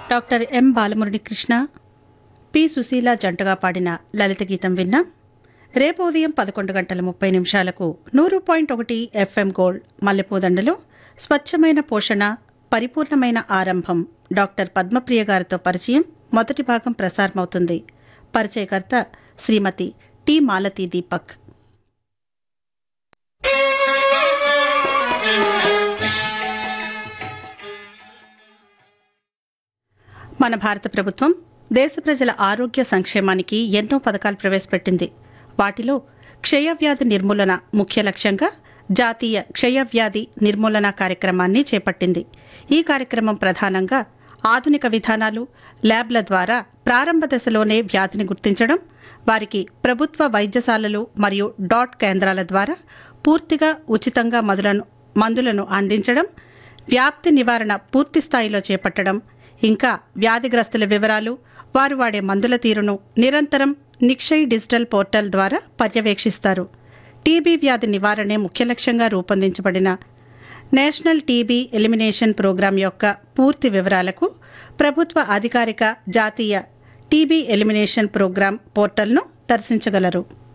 doctor M Balamurali Krishna P Susheela జంటగా పాడిన లలిత గీతం విన్నాం రేపు ఉదయం పదకొండు గంటల ముప్పై నిమిషాలకు నూరు పాయింట్ ఒకటి ఎఫ్ఎం గోల్డ్ మల్లెపూదండలో స్వచ్ఛమైన పోషణ పరిపూర్ణమైన ఆరంభం డాక్టర్ పద్మప్రియ గారితో పరిచయం మొదటి భాగం ప్రసారమవుతుంది పరిచయకర్త శ్రీమతి టి మాలతి దీపక్ మన భారత ప్రభుత్వం దేశ ప్రజల ఆరోగ్య సంక్షేమానికి ఎన్నో పథకాలు ప్రవేశపెట్టింది వాటిలో క్షయవ్యాధి నిర్మూలన ముఖ్య లక్ష్యంగా జాతీయ క్షయవ్యాధి నిర్మూలన కార్యక్రమాన్ని చేపట్టింది ఈ కార్యక్రమం ప్రధానంగా ఆధునిక విధానాలు ల్యాబ్ల ద్వారా ప్రారంభ దశలోనే వ్యాధిని గుర్తించడం వారికి ప్రభుత్వ వైద్యశాలలు మరియు డాట్ కేంద్రాల ద్వారా పూర్తిగా ఉచితంగా మందులను మందులను అందించడం వ్యాప్తి నివారణ పూర్తి స్థాయిలో చేపట్టడం ఇంకా వ్యాధిగ్రస్తుల వివరాలు వారు వాడే మందుల తీరును నిరంతరం నిక్షయ్ డిజిటల్ పోర్టల్ ద్వారా పర్యవేక్షిస్తారు టీబీ వ్యాధి నివారణే ముఖ్య లక్ష్యంగా రూపొందించబడిన నేషనల్ టీబీ ఎలిమినేషన్ ప్రోగ్రాం యొక్క పూర్తి వివరాలకు ప్రభుత్వ అధికారిక జాతీయ టీబీ ఎలిమినేషన్ ప్రోగ్రాం పోర్టల్ను దర్శించగలరు